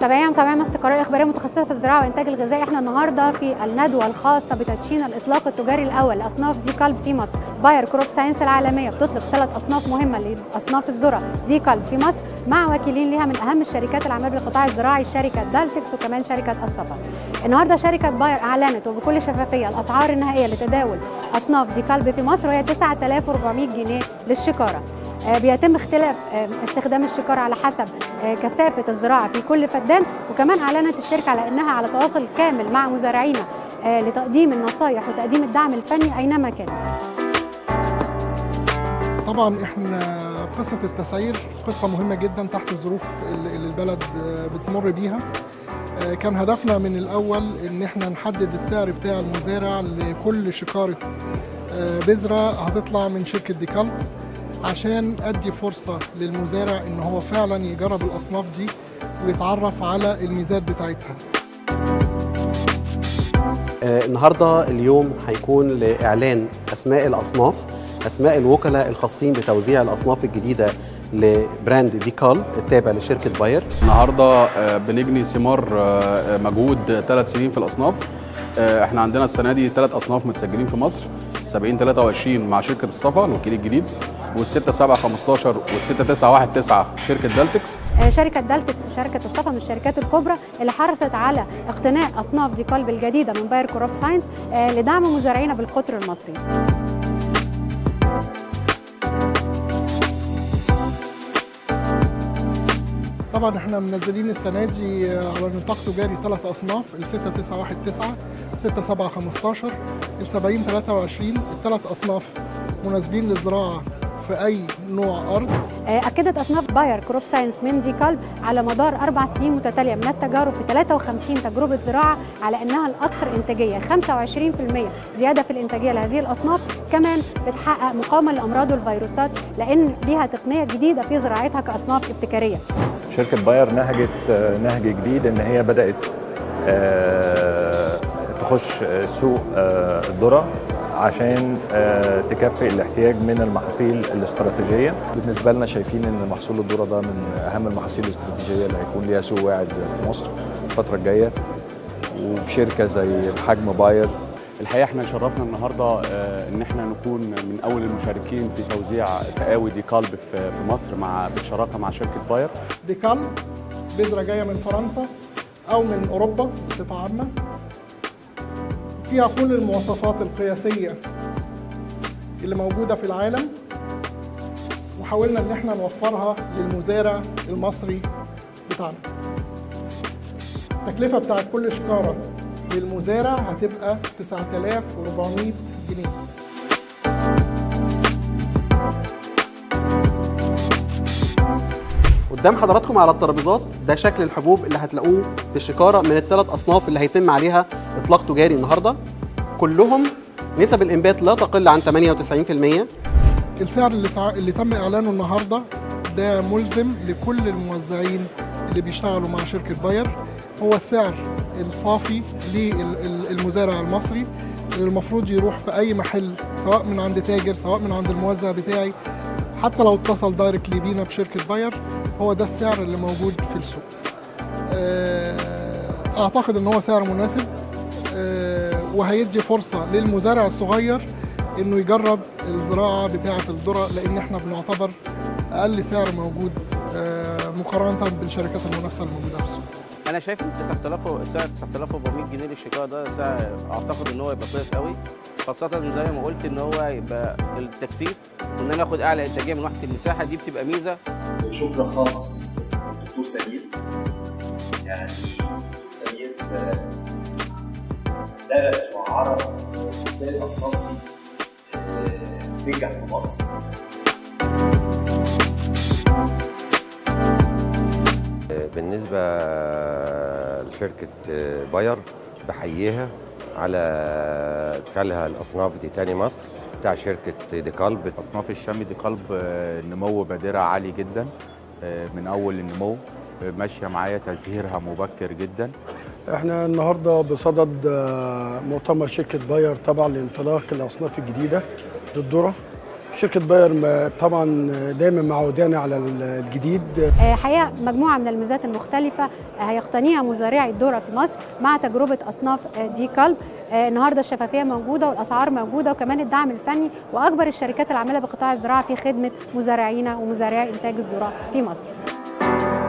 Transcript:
متابعينا متابعينا استقرار الاخباريه المتخصصه في الزراعه والانتاج الغذائي احنا النهارده في الندوه الخاصه بتدشين الاطلاق التجاري الاول لاصناف دي كلب في مصر باير كروب ساينس العالميه بتطلق ثلاث اصناف مهمه لاصناف الذره دي كلب في مصر مع وكيلين ليها من اهم الشركات العامله بالقطاع الزراعي شركه دالتكس وكمان شركه الصفا. النهارده شركه باير اعلنت وبكل شفافيه الاسعار النهائيه لتداول اصناف دي كلب في مصر وهي 9400 جنيه للشكاره. بيتم اختلاف استخدام الشكارة على حسب كثافة الزراعة في كل فدان وكمان أعلنت الشركة على أنها على تواصل كامل مع مزارعينا لتقديم النصائح وتقديم الدعم الفني أينما كان طبعا احنا قصة التسعير قصة مهمة جدا تحت الظروف اللي البلد بتمر بيها كان هدفنا من الأول إن احنا نحدد السعر بتاع المزارع لكل شكارة بذرة هتطلع من شركة ديكالب عشان ادي فرصه للمزارع ان هو فعلا يجرب الاصناف دي ويتعرف على الميزات بتاعتها آه النهارده اليوم هيكون لاعلان اسماء الاصناف اسماء الوكلاء الخاصين بتوزيع الاصناف الجديده لبراند ديكال التابع لشركه باير النهارده آه بنجني ثمار آه مجهود ثلاث سنين في الاصناف احنا عندنا السنه دي ثلاث اصناف متسجلين في مصر 70 23 مع شركه الصفا الوكيل الجديد وال 6 7 15 وال 6 9 1 9 شركه دالتكس شركه دالتكس وشركه الصفا من الشركات الكبرى اللي حرصت على اقتناء اصناف دي قلب الجديده من باير كروب ساينس لدعم مزارعينا بالقطر المصري طبعا احنا منزلين السنه دي على نطاق تجاري ثلاث اصناف ال 6 9 1 9 6 7 15 ال 70 23 الثلاث اصناف مناسبين للزراعه في اي نوع ارض اكدت اصناف باير كروب ساينس من دي كلب على مدار اربع سنين متتاليه من التجارب في 53 تجربه زراعه على انها الاكثر انتاجيه 25% زياده في الانتاجيه لهذه الاصناف كمان بتحقق مقاومه للامراض والفيروسات لان ليها تقنيه جديده في زراعتها كاصناف ابتكاريه شركه باير نهجت نهج جديد ان هي بدات تخش سوق الذره عشان تكفئ الاحتياج من المحاصيل الاستراتيجيه بالنسبه لنا شايفين ان محصول الذره ده من اهم المحاصيل الاستراتيجيه اللي هيكون ليها سوق واعد في مصر الفتره الجايه وبشركه زي بحجم باير الحقيقه احنا شرفنا النهارده ان احنا نكون من اول المشاركين في توزيع تقاوي دي كلب في مصر مع بالشراكه مع شركه باير دي كلب بذره جايه من فرنسا او من اوروبا بصفه عامه فيها كل المواصفات القياسيه اللي موجوده في العالم وحاولنا ان احنا نوفرها للمزارع المصري بتاعنا التكلفه بتاعت كل شكاره للمزارع هتبقى 9400 جنيه قدام حضراتكم على الترابيزات ده شكل الحبوب اللي هتلاقوه في الشكاره من الثلاث اصناف اللي هيتم عليها اطلاق تجاري النهارده كلهم نسب الانبات لا تقل عن 98% السعر اللي, تع... اللي تم اعلانه النهارده ده ملزم لكل الموزعين اللي بيشتغلوا مع شركه باير هو السعر الصافي للمزارع المصري اللي المفروض يروح في اي محل سواء من عند تاجر سواء من عند الموزع بتاعي حتى لو اتصل دايركتلي بينا بشركه باير هو ده السعر اللي موجود في السوق اعتقد ان هو سعر مناسب وهيدي فرصه للمزارع الصغير انه يجرب الزراعه بتاعه الذره لان احنا بنعتبر اقل سعر موجود مقارنه بالشركات المنافسه الموجوده في السوق انا شايف ان 9000 سعر 9400 جنيه للشكاره ده سعر اعتقد ان هو يبقى كويس قوي خاصة زي ما قلت ان هو يبقى التكثيف وان انا اخد اعلى انتاجية من وحدة المساحة دي بتبقى ميزة شكر خاص دكتور سمير يعني سمير درس وعرف ازاي الاصناف دي تنجح في مصر بالنسبة لشركة باير بحييها على ادخالها الاصناف دي تاني مصر بتاع شركه دي قلب اصناف الشام دي قلب نمو بادره عالي جدا من اول النمو ماشيه معايا تزهيرها مبكر جدا احنا النهارده بصدد مؤتمر شركه باير طبعا لانطلاق الاصناف الجديده للذره شركه باير م- طبعا دايما معودانا على الجديد آه، حقيقه مجموعه من الميزات المختلفه آه، هيقتنيها مزارعي الذره في مصر مع تجربه اصناف آه، دي كلب آه، النهارده الشفافيه موجوده والاسعار موجوده وكمان الدعم الفني واكبر الشركات العامله بقطاع الزراعه في خدمه مزارعينا ومزارعي انتاج الذره في مصر